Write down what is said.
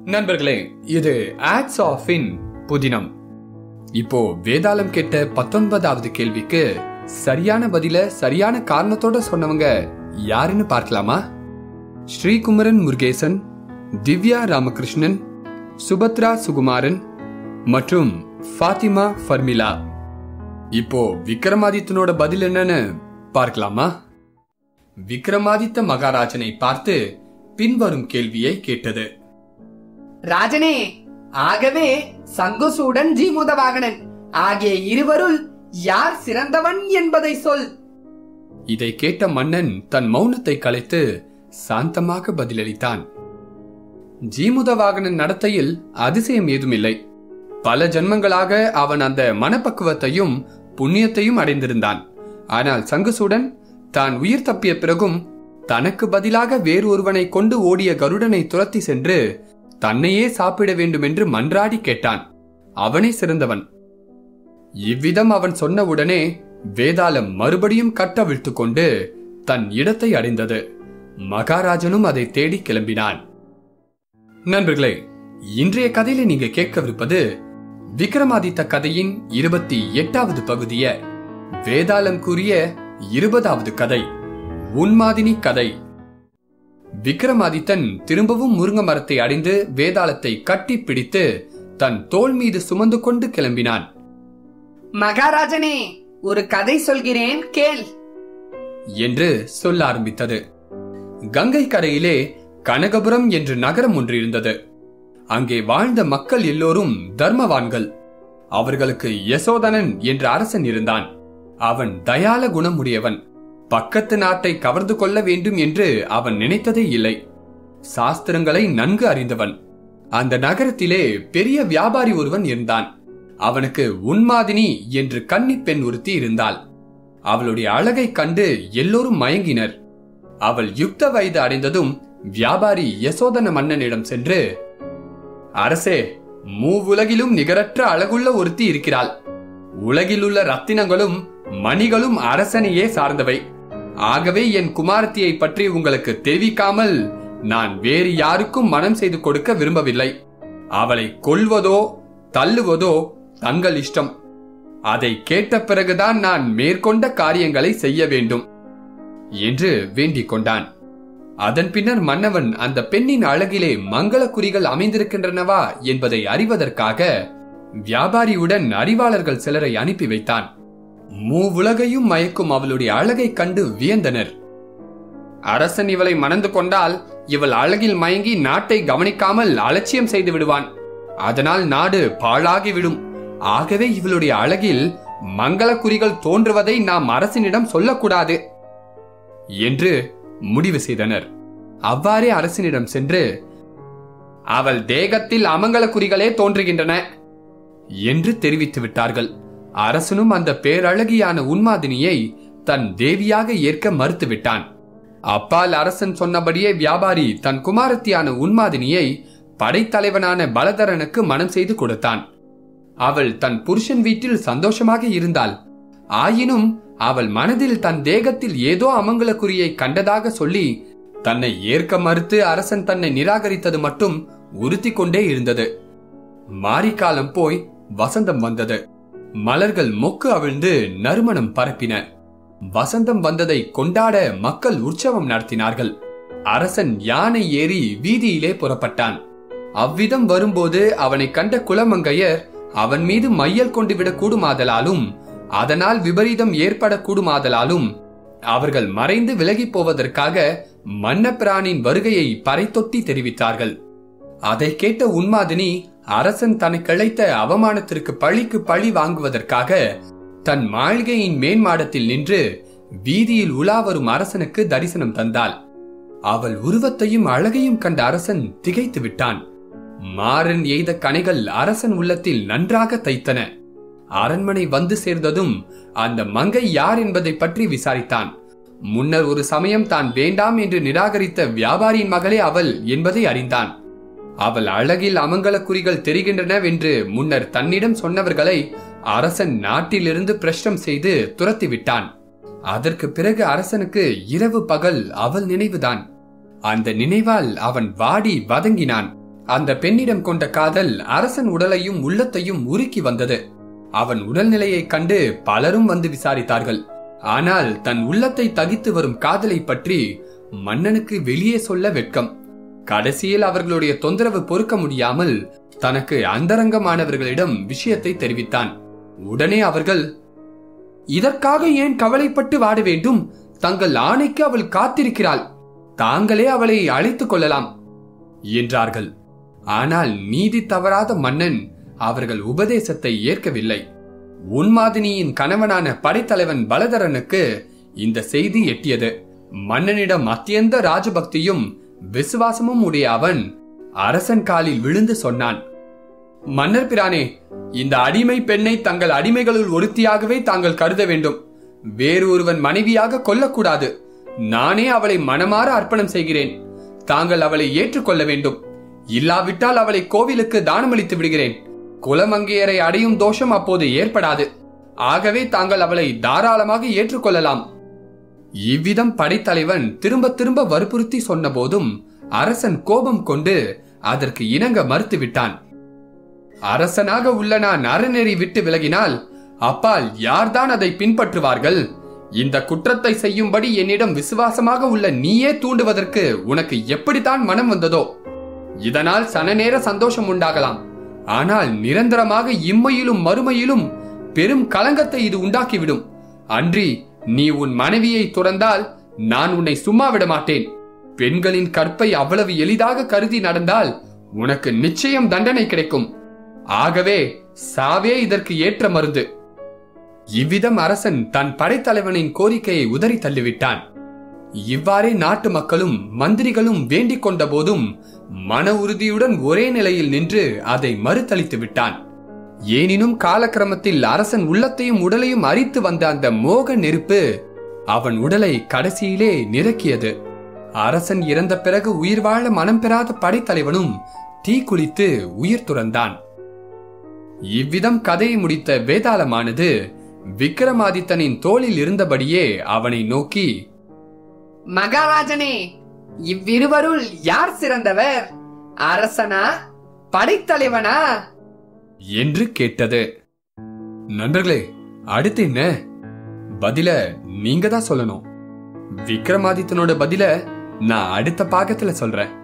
நண்பர்களே இது ஆட்ஸ் ஆஃபின் புதினம் இப்போ வேதாளம் கேட்ட பத்தொன்பதாவது கேள்விக்கு சரியான பதில சரியான காரணத்தோட சொன்னவங்க யாருன்னு பார்க்கலாமா ஸ்ரீகுமரன் முருகேசன் திவ்யா ராமகிருஷ்ணன் சுபத்ரா சுகுமாரன் மற்றும் ஃபாத்திமா ஃபர்மிலா இப்போ விக்ரமாதித்தனோட பதில் என்னன்னு பார்க்கலாமா விக்ரமாதித்த மகாராஜனை பார்த்து பின்வரும் கேள்வியை கேட்டது ராஜனே ஆகவே சங்குசூடன் ஜீமுதவாகனன் ஆகிய இருவருள் யார் சிறந்தவன் என்பதை சொல் இதை கேட்ட மன்னன் தன் மௌனத்தை கலைத்து சாந்தமாக பதிலளித்தான் ஜீமுதவாகனன் நடத்தையில் அதிசயம் ஏதுமில்லை பல ஜன்மங்களாக அவன் அந்த மனப்பக்குவத்தையும் புண்ணியத்தையும் அடைந்திருந்தான் ஆனால் சங்குசூடன் தான் உயிர் தப்பிய பிறகும் தனக்கு பதிலாக வேறு ஒருவனை கொண்டு ஓடிய கருடனை துரத்தி சென்று தன்னையே சாப்பிட வேண்டும் என்று மன்றாடி கேட்டான் அவனே சிறந்தவன் இவ்விதம் அவன் சொன்னவுடனே வேதாளம் மறுபடியும் கட்டவிழ்த்து கொண்டு தன் இடத்தை அடைந்தது மகாராஜனும் அதை தேடி கிளம்பினான் நண்பர்களே இன்றைய கதையில நீங்க கேட்கவிருப்பது விக்ரமாதித்த கதையின் இருபத்தி எட்டாவது பகுதிய வேதாளம் கூறிய இருபதாவது கதை உன்மாதினி கதை விக்ரமாதித்தன் திரும்பவும் முருங்க மரத்தை அடைந்து வேதாளத்தை கட்டி பிடித்து தன் தோள் மீது சுமந்து கொண்டு கிளம்பினான் மகாராஜனே ஒரு கதை சொல்கிறேன் கேள் என்று சொல்ல ஆரம்பித்தது கங்கை கரையிலே கனகபுரம் என்று நகரம் ஒன்று இருந்தது அங்கே வாழ்ந்த மக்கள் எல்லோரும் தர்மவான்கள் அவர்களுக்கு யசோதனன் என்ற அரசன் இருந்தான் அவன் தயால குணமுடையவன் பக்கத்து நாட்டை கவர்ந்து கொள்ள வேண்டும் என்று அவன் நினைத்ததே இல்லை சாஸ்திரங்களை நன்கு அறிந்தவன் அந்த நகரத்திலே பெரிய வியாபாரி ஒருவன் இருந்தான் அவனுக்கு உன்மாதினி என்று கன்னி பெண் ஒருத்தி இருந்தாள் அவளுடைய அழகை கண்டு எல்லோரும் மயங்கினர் அவள் யுக்த வயது அடைந்ததும் வியாபாரி யசோதன மன்னனிடம் சென்று அரசே மூவுலகிலும் நிகரற்ற அழகுள்ள ஒருத்தி இருக்கிறாள் உலகில் உள்ள ரத்தினங்களும் மணிகளும் அரசனையே சார்ந்தவை ஆகவே என் குமாரத்தியை பற்றி உங்களுக்கு தெரிவிக்காமல் நான் வேறு யாருக்கும் மனம் செய்து கொடுக்க விரும்பவில்லை அவளை கொல்வதோ தள்ளுவதோ தங்கள் இஷ்டம் அதை கேட்ட பிறகுதான் நான் மேற்கொண்ட காரியங்களை செய்ய வேண்டும் என்று வேண்டிக் கொண்டான் அதன் பின்னர் மன்னவன் அந்த பெண்ணின் அழகிலே மங்கள குறிகள் அமைந்திருக்கின்றனவா என்பதை அறிவதற்காக வியாபாரியுடன் அறிவாளர்கள் சிலரை அனுப்பி வைத்தான் மூவுலகையும் மயக்கும் அவளுடைய அழகை கண்டு வியந்தனர் அரசன் இவளை மணந்து கொண்டால் இவள் அழகில் மயங்கி நாட்டை கவனிக்காமல் அலட்சியம் செய்து விடுவான் அதனால் நாடு பாழாகிவிடும் ஆகவே இவளுடைய அழகில் மங்கள குறிகள் தோன்றுவதை நாம் அரசனிடம் சொல்லக்கூடாது என்று முடிவு செய்தனர் அவ்வாறே அரசனிடம் சென்று அவள் தேகத்தில் அமங்கல குறிகளே தோன்றுகின்றன என்று தெரிவித்து விட்டார்கள் அரசனும் அந்த பேரழகியான உன்மாதினியை தன் தேவியாக ஏற்க மறுத்துவிட்டான் அப்பால் அரசன் சொன்னபடியே வியாபாரி தன் குமாரத்தியான உன்மாதினியை படைத்தலைவனான பலதரனுக்கு மனம் செய்து கொடுத்தான் அவள் தன் புருஷன் வீட்டில் சந்தோஷமாக இருந்தாள் ஆயினும் அவள் மனதில் தன் தேகத்தில் ஏதோ அமங்கல குறியை கண்டதாக சொல்லி தன்னை ஏற்க மறுத்து அரசன் தன்னை நிராகரித்தது மட்டும் உறுத்தி கொண்டே இருந்தது மாரிக்காலம் போய் வசந்தம் வந்தது மலர்கள் மொக்கு அவிழ்ந்து நறுமணம் பரப்பின வசந்தம் வந்ததை கொண்டாட மக்கள் உற்சவம் நடத்தினார்கள் அரசன் யானை ஏறி வீதியிலே புறப்பட்டான் அவ்விதம் வரும்போது அவனை கண்ட குலமங்கையர் அவன் மீது மையல் கொண்டு விடக் கூடுமாதலாலும் அதனால் விபரீதம் ஏற்படக்கூடுமாதலாலும் அவர்கள் மறைந்து விலகி போவதற்காக மன்னப்பிரானின் வருகையை பறைத்தொட்டி தெரிவித்தார்கள் அதை கேட்ட உன்மாதினி அரசன் தனக்கு இழைத்த அவமானத்திற்கு பழிக்கு பழி வாங்குவதற்காக தன் மாளிகையின் மேன்மாடத்தில் நின்று வீதியில் உலா வரும் அரசனுக்கு தரிசனம் தந்தாள் அவள் உருவத்தையும் அழகையும் கண்ட அரசன் திகைத்து விட்டான் மாறன் எய்த கணைகள் அரசன் உள்ளத்தில் நன்றாக தைத்தன அரண்மனை வந்து சேர்ந்ததும் அந்த மங்கை யார் என்பதை பற்றி விசாரித்தான் முன்னர் ஒரு சமயம் தான் வேண்டாம் என்று நிராகரித்த வியாபாரியின் மகளே அவள் என்பதை அறிந்தான் அவள் அழகில் அமங்கல குறிகள் தெரிகின்றனவென்று முன்னர் தன்னிடம் சொன்னவர்களை அரசன் நாட்டிலிருந்து பிரஷ்டம் செய்து துரத்தி விட்டான் அதற்கு பிறகு அரசனுக்கு இரவு பகல் அவள் நினைவுதான் அந்த நினைவால் அவன் வாடி வதங்கினான் அந்த பெண்ணிடம் கொண்ட காதல் அரசன் உடலையும் உள்ளத்தையும் உருக்கி வந்தது அவன் உடல்நிலையைக் கண்டு பலரும் வந்து விசாரித்தார்கள் ஆனால் தன் உள்ளத்தை தகித்து வரும் காதலை பற்றி மன்னனுக்கு வெளியே சொல்ல வெட்கம் கடைசியில் அவர்களுடைய தொந்தரவு பொறுக்க முடியாமல் தனக்கு அந்தரங்கமானவர்களிடம் விஷயத்தை தெரிவித்தான் உடனே அவர்கள் இதற்காக ஏன் கவலைப்பட்டு வாட வேண்டும் தங்கள் ஆணைக்கு அவள் காத்திருக்கிறாள் தாங்களே அவளை அழைத்துக் கொள்ளலாம் என்றார்கள் ஆனால் நீதி தவறாத மன்னன் அவர்கள் உபதேசத்தை ஏற்கவில்லை உன்மாதினியின் கணவனான படைத்தலைவன் பலதரனுக்கு இந்த செய்தி எட்டியது மன்னனிடம் அத்தியந்த ராஜபக்தியும் விசுவாசமும் உடைய அவன் அரசன் காலில் விழுந்து சொன்னான் மன்னர் பிரானே இந்த அடிமை பெண்ணை தங்கள் அடிமைகளுள் ஒருத்தியாகவே தாங்கள் கருத வேண்டும் வேறு ஒருவன் மனைவியாக கொல்லக்கூடாது நானே அவளை மனமாற அர்ப்பணம் செய்கிறேன் தாங்கள் அவளை ஏற்றுக்கொள்ள வேண்டும் இல்லாவிட்டால் அவளை கோவிலுக்கு தானமளித்து விடுகிறேன் குலமங்கையரை அடையும் தோஷம் அப்போது ஏற்படாது ஆகவே தாங்கள் அவளை தாராளமாக ஏற்றுக்கொள்ளலாம் இவ்விதம் படைத்தலைவன் திரும்ப திரும்ப வற்புறுத்தி சொன்னபோதும் அரசன் கோபம் கொண்டு அதற்கு இணங்க மறுத்துவிட்டான் அரசனாக உள்ள நான் அறநெறி விட்டு விலகினால் அப்பால் யார்தான் அதை பின்பற்றுவார்கள் இந்த குற்றத்தை செய்யும்படி என்னிடம் விசுவாசமாக உள்ள நீயே தூண்டுவதற்கு உனக்கு எப்படித்தான் மனம் வந்ததோ இதனால் சனநேர சந்தோஷம் உண்டாகலாம் ஆனால் நிரந்தரமாக இம்மையிலும் மறுமையிலும் பெரும் கலங்கத்தை இது உண்டாக்கிவிடும் அன்றி நீ உன் மனைவியை துறந்தால் நான் உன்னை சும்மா விட மாட்டேன் பெண்களின் கற்பை அவ்வளவு எளிதாக கருதி நடந்தால் உனக்கு நிச்சயம் தண்டனை கிடைக்கும் ஆகவே சாவே இதற்கு ஏற்ற மருந்து இவ்விதம் அரசன் தன் படைத்தலைவனின் கோரிக்கையை உதறி தள்ளிவிட்டான் இவ்வாறே நாட்டு மக்களும் மந்திரிகளும் வேண்டிக் கொண்ட போதும் மன உறுதியுடன் ஒரே நிலையில் நின்று அதை மறுத்தளித்து விட்டான் ஏனினும் காலக்கிரமத்தில் அரசன் உள்ளத்தையும் உடலையும் அரித்து வந்த அந்த மோக நெருப்பு அவன் உடலை கடைசியிலே நிரக்கியது அரசன் இறந்த பிறகு உயிர் வாழ மனம் பெறாத படைத்தலைவனும் தீ குளித்து உயிர் துறந்தான் இவ்விதம் கதையை முடித்த வேதாளமானது விக்ரமாதித்தனின் தோளில் இருந்தபடியே அவனை நோக்கி மகாராஜனே இவ்விருவருள் யார் சிறந்தவர் அரசனா படைத்தலைவனா என்று கேட்டது நண்பர்களே அடுத்து என்ன பதில நீங்க தான் சொல்லணும் விக்ரமாதித்தனோட பதில நான் அடுத்த பாகத்துல சொல்றேன்